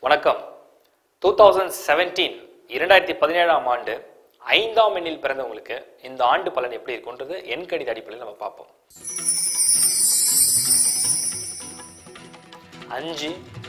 வணக்கம் two thousand seventeen இரண்டாயிரத்தி பதினேழாம் ஆண்டு ஐந்தாம் எண்ணில் பிறந்தவங்களுக்கு இந்த ஆண்டு பலன் எப்படி இருக்குன்றது எண் கணித அடிப்படையில் நம்ம பார்ப்போம் அஞ்சு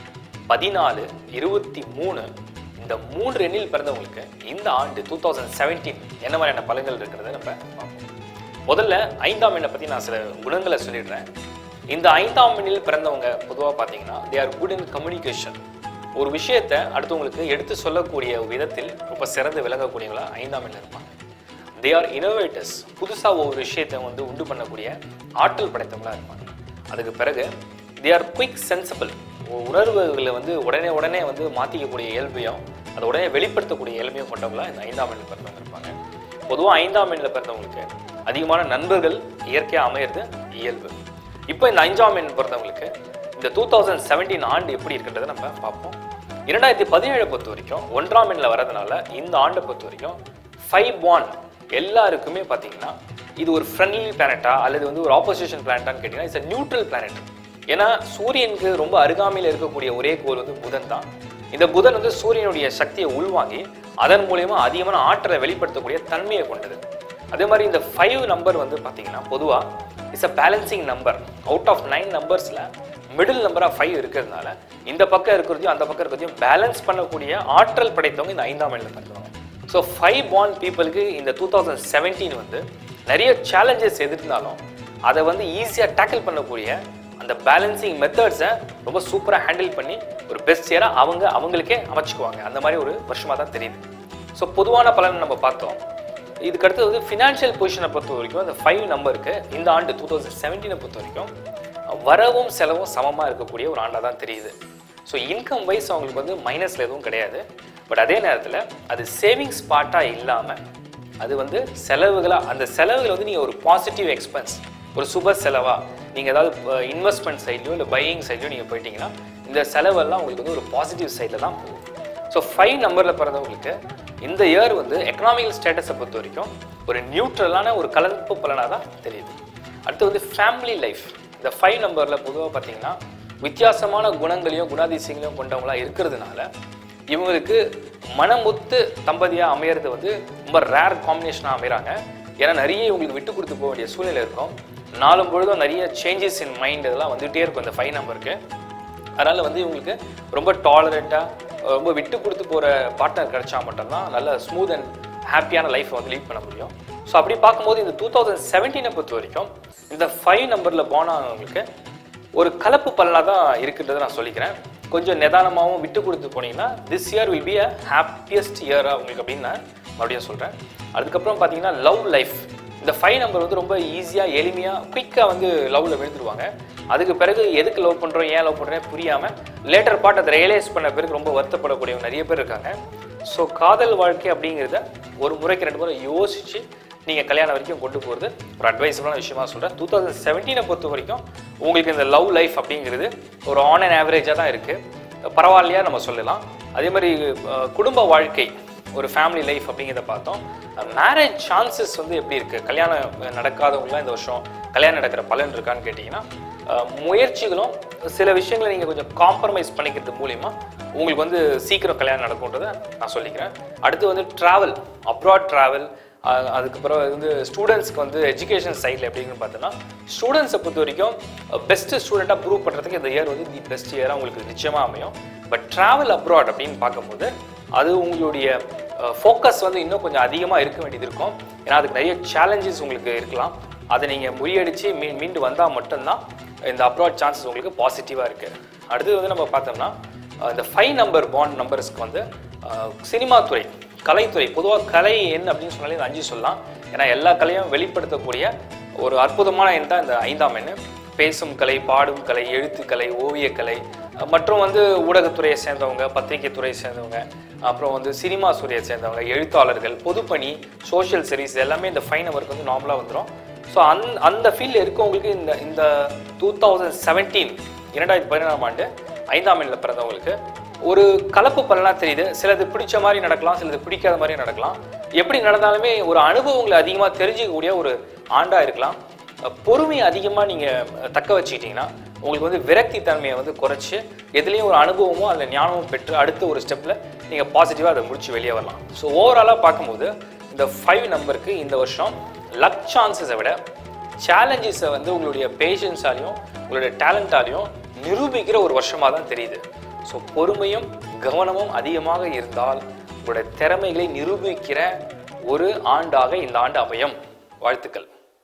பதினாலு இருபத்தி மூணு இந்த மூன்று எண்ணில் பிறந்தவங்களுக்கு இந்த ஆண்டு டூ தௌசண்ட் செவன்டீன் என்ன மாதிரியான பலன்கள் இருக்கிறத நம்ம பார்ப்போம் முதல்ல ஐந்தாம் எண்ணை பற்றி நான் சில குணங்களை சொல்லிடுறேன் இந்த ஐந்தாம் எண்ணில் பிறந்தவங்க பொதுவாக பார்த்தீங்கன்னா they are good in communication ஒரு விஷயத்தை அடுத்தவங்களுக்கு எடுத்து சொல்லக்கூடிய விதத்தில் ரொம்ப சிறந்து விளங்கக்கூடியவங்களா ஐந்தாம் எண்ணில் இருப்பாங்க தே ஆர் இனோவேட்டர்ஸ் புதுசாக ஒரு விஷயத்தை வந்து உண்டு பண்ணக்கூடிய ஆற்றல் படைத்தவங்களா இருப்பாங்க அதுக்கு பிறகு தே ஆர் குயிக் சென்சிபிள் உணர்வுகளை வந்து உடனே உடனே வந்து மாற்றிக்கக்கூடிய இயல்பையும் அதை உடனே வெளிப்படுத்தக்கூடிய இயல்பையும் கொண்டவங்களா இந்த ஐந்தாம் எண்ணில் பிறந்தவங்க இருப்பாங்க பொதுவாக ஐந்தாம் எண்ணில் பிறந்தவங்களுக்கு அதிகமான நண்பர்கள் இயற்கையாக அமையிறது இயல்பு இப்போ இந்த அஞ்சாம் எண் பிறந்தவங்களுக்கு இந்த டூ தௌசண்ட் செவன்டீன் ஆண்டு எப்படி இருக்கின்றதை நம்ம பார்ப்போம் இரண்டாயிரத்தி பதினேழை பொறுத்த வரைக்கும் ஒன்றாம் எண்ணில் வரதுனால இந்த ஆண்டை பொறுத்த வரைக்கும் ஃபைவ் ஒன் எல்லாருக்குமே பார்த்தீங்கன்னா இது ஒரு ஃப்ரெண்ட்லி பிளானட்டா அல்லது வந்து ஒரு ஆப்போசிஷன் பிளானட்டான்னு கேட்டிங்கன்னா இட்ஸ் நியூட்ரல் பிளானட் ஏன்னா சூரியனுக்கு ரொம்ப அருகாமையில் இருக்கக்கூடிய ஒரே கோள் வந்து புதன் தான் இந்த புதன் வந்து சூரியனுடைய சக்தியை உள்வாங்கி அதன் மூலயமா அதிகமான ஆற்றலை வெளிப்படுத்தக்கூடிய தன்மையை கொண்டது அதே மாதிரி இந்த ஃபைவ் நம்பர் வந்து பார்த்தீங்கன்னா பொதுவாக it's a balancing number out of nine நம்பர்ஸில் மிடில் நம்பராக ஃபைவ் இருக்கிறதுனால இந்த பக்கம் இருக்கிறதையும் அந்த பக்கம் இருக்கிறதையும் பேலன்ஸ் பண்ணக்கூடிய ஆற்றல் படைத்தவங்க இந்த ஐந்தாம் எண்ணில் பிறந்தவங்க ஸோ ஃபைவ் பான் பீப்புளுக்கு இந்த டூ தௌசண்ட் செவன்டீன் வந்து நிறைய சேலஞ்சஸ் எதிர்த்தாலும் அதை வந்து ஈஸியாக டேக்கிள் பண்ணக்கூடிய அந்த பேலன்சிங் மெத்தட்ஸை ரொம்ப சூப்பராக ஹேண்டில் பண்ணி ஒரு பெஸ்ட் இயராக அவங்க அவங்களுக்கே அமைச்சுக்குவாங்க அந்த மாதிரி ஒரு வருஷமாக தான் தெரியுது ஸோ பொதுவான பலன் நம்ம பார்த்தோம் இதுக்கு அடுத்தது வந்து ஃபினான்ஷியல் பொசிஷனை பொறுத்த வரைக்கும் அந்த ஃபைவ் நம்பருக்கு இந்த ஆண்டு டூ தௌசண்ட் செவன்டீனை பொறுத்த வரைக்கும் வரவும் செலவும் சமமாக இருக்கக்கூடிய ஒரு ஆண்டாக தான் தெரியுது ஸோ இன்கம் வைஸ் அவங்களுக்கு வந்து மைனஸில் எதுவும் கிடையாது பட் அதே நேரத்தில் அது சேவிங்ஸ் பார்ட்டாக இல்லாமல் அது வந்து செலவுகளாக அந்த செலவுகள் வந்து நீங்கள் ஒரு பாசிட்டிவ் எக்ஸ்பென்ஸ் ஒரு சுப செலவாக நீங்கள் ஏதாவது இன்வெஸ்ட்மெண்ட் சைட்லையோ இல்லை பையிங் சைட்லையோ நீங்கள் போயிட்டீங்கன்னா இந்த செலவெல்லாம் உங்களுக்கு வந்து ஒரு பாசிட்டிவ் சைடில் தான் போகும் ஸோ ஃபைவ் நம்பரில் பிறந்தவங்களுக்கு இந்த இயர் வந்து எக்கனாமிக்கல் ஸ்டேட்டஸை பொறுத்த வரைக்கும் ஒரு நியூட்ரலான ஒரு கலப்பு பலனாக தான் தெரியுது அடுத்து வந்து ஃபேமிலி லைஃப் இந்த ஃபைவ் நம்பரில் பொதுவாக பார்த்தீங்கன்னா வித்தியாசமான குணங்களையும் குணாதிசயங்களையும் கொண்டவங்களா இருக்கிறதுனால இவங்களுக்கு மனமுத்து தம்பதியாக அமையிறது வந்து ரொம்ப ரேர் காம்பினேஷனாக அமைகிறாங்க ஏன்னா நிறைய இவங்களுக்கு விட்டு கொடுத்து போக வேண்டிய சூழ்நிலை இருக்கும் நாளும் பொழுதும் நிறைய சேஞ்சஸ் இன் மைண்ட் இதெல்லாம் வந்துகிட்டே இருக்கும் இந்த ஃபைவ் நம்பருக்கு அதனால் வந்து இவங்களுக்கு ரொம்ப டாலரேட்டாக ரொம்ப விட்டு கொடுத்து போகிற பார்ட்னர் கிடைச்சா மட்டும்தான் நல்ல ஸ்மூத் அண்ட் ஹாப்பியான லைஃப்பை வந்து லீட் பண்ண முடியும் ஸோ அப்படி பார்க்கும்போது இந்த டூ தௌசண்ட் செவன்டீனை பொறுத்த வரைக்கும் இந்த ஃபைவ் நம்பரில் போனவங்களுக்கு ஒரு கலப்பு பலனாக தான் இருக்குன்றதை நான் சொல்லிக்கிறேன் கொஞ்சம் நிதானமாகவும் விட்டு கொடுத்து போனீங்கன்னா this year will be a happiest இயராக உங்களுக்கு அப்படின்னு நான் மறுபடியும் சொல்கிறேன் அதுக்கப்புறம் பார்த்தீங்கன்னா லவ் லைஃப் இந்த ஃபைவ் நம்பர் வந்து ரொம்ப ஈஸியாக எளிமையாக குயிக்காக வந்து லவ்வில் விழுந்துருவாங்க அதுக்கு பிறகு எதுக்கு லவ் பண்ணுறோம் ஏன் லவ் பண்ணுறேன் புரியாமல் லேட்டர் பார்ட் அதை ரியலைஸ் பண்ண பிறகு ரொம்ப வருத்தப்படக்கூடியவங்க நிறைய பேர் இருக்காங்க ஸோ காதல் வாழ்க்கை அப்படிங்கிறத ஒரு முறைக்கு ரெண்டு முறை யோசித்து நீங்கள் கல்யாணம் வரைக்கும் கொண்டு போகிறது ஒரு அட்வைஸபிளான விஷயமா சொல்கிறேன் டூ தௌசண்ட் செவன்டீனை பொறுத்த வரைக்கும் உங்களுக்கு இந்த லவ் லைஃப் அப்படிங்கிறது ஒரு ஆன் அண்ட் ஆவரேஜாக தான் இருக்குது பரவாயில்லையா நம்ம சொல்லலாம் அதே மாதிரி அஹ், குடும்ப வாழ்க்கை ஒரு ஃபேமிலி லைஃப் அப்படிங்கிறத பார்த்தோம் மேரேஜ் சான்சஸ் வந்து எப்படி இருக்குது கல்யாணம் நடக்காதவங்களாம் இந்த வருஷம் கல்யாணம் நடக்கிற பலன் இருக்கான்னு கேட்டிங்கன்னா அஹ், முயற்சிகளும் சில விஷயங்களை நீங்கள் கொஞ்சம் காம்ப்ரமைஸ் பண்ணிக்கிறது மூலிமா உங்களுக்கு வந்து சீக்கிரம் கல்யாணம் நடக்கும்ன்றதை நான் சொல்லிக்கிறேன் அடுத்து வந்து ட்ராவல் அப்ராட் ட்ராவல் அதுக்கப்புறம் வந்து ஸ்டூடெண்ட்ஸ்க்கு வந்து எஜுகேஷன் சைடில் எப்படின்னு பார்த்தோன்னா ஸ்டூடெண்ட்ஸை பொறுத்த வரைக்கும் பெஸ்ட்டு ஸ்டூடெண்ட்டாக ப்ரூவ் பண்ணுறதுக்கு இந்த இயர் வந்து தி பெஸ்ட் இயராக உங்களுக்கு நிச்சயமாக அமையும் பட் ட்ராவல் அப்ராட் அப்படின்னு பார்க்கும்போது அது உங்களுடைய ஃபோக்கஸ் வந்து இன்னும் கொஞ்சம் அதிகமாக இருக்க வேண்டியது இருக்கும் ஏன்னா அதுக்கு நிறைய சேலஞ்சஸ் உங்களுக்கு இருக்கலாம் அதை நீங்கள் முறியடித்து மீ மீண்டு வந்தால் மட்டும்தான் இந்த அப்ராட் சான்சஸ் உங்களுக்கு பாசிட்டிவாக இருக்குது அடுத்தது வந்து நம்ம பார்த்தோம்னா அஹ் இந்த ஃபைவ் நம்பர் பாண்ட் நம்பர்ஸ்க்கு வந்து அஹ், சினிமா துறை கலைத்துறை பொதுவாக கலை எண் அப்படின்னு சொன்னாலே இந்த அஞ்சு சொல்லலாம் ஏன்னா எல்லா கலையும் வெளிப்படுத்தக்கூடிய ஒரு அற்புதமான எண் தான் இந்த ஐந்தாம் எண் பேசும் கலை பாடும் கலை எழுத்துக்கலை ஓவியக்கலை அஹ், மற்றும் வந்து ஊடகத்துறையை சேர்ந்தவங்க பத்திரிகை துறையை சேர்ந்தவங்க அப்புறம் வந்து சினிமா துறையை சேர்ந்தவங்க எழுத்தாளர்கள் பொதுப்பணி சோஷியல் சர்வீஸ் எல்லாமே இந்த ஃபைவ் நம்பருக்கு வந்து நார்மலாக வந்துடும் ஸோ அந் அந்த ஃபீல்டில் இருக்கவங்களுக்கு இந்த இந்த டூ தௌசண்ட் செவன்டீன் இரண்டாயிரத்தி பதினேழாம் ஆண்டு ஐந்தாம் எண்ணில் பிறந்தவங்களுக்கு ஒரு கலப்பு பலனாக தெரியுது சிலது பிடிச்ச மாதிரி நடக்கலாம் சிலது பிடிக்காத மாதிரி நடக்கலாம் எப்படி நடந்தாலுமே ஒரு அனுபவங்களை அதிகமாக தெரிஞ்சுக்கக்கூடிய ஒரு ஆண்டாக இருக்கலாம் அஹ், பொறுமையை அதிகமாக நீங்கள் தக்க வச்சுக்கிட்டீங்கன்னா உங்களுக்கு வந்து விரக்தி தன்மையை வந்து குறைச்சி எதுலேயும் ஒரு அனுபவமும் அதில் ஞானமும் பெற்று அடுத்த ஒரு ஸ்டெப்பில் நீங்கள் பாசிட்டிவாக அதை முடிச்சு வெளியே வரலாம் ஸோ ஓவராலாக பார்க்கும்போது இந்த ஃபைவ் நம்பருக்கு இந்த வருஷம் லக் சான்சஸை விட சேலஞ்சஸை வந்து உங்களுடைய பேஷன்ஸாலையும் உங்களுடைய டேலண்டாலையும் நிரூபிக்கிற ஒரு வருஷமாக தான் தெரியுது ஸோ பொறுமையும் கவனமும் அதிகமாக இருந்தால் உங்களுடைய திறமைகளை நிரூபிக்கிற ஒரு ஆண்டாக இந்த ஆண்டு அமையும் வாழ்த்துக்கள்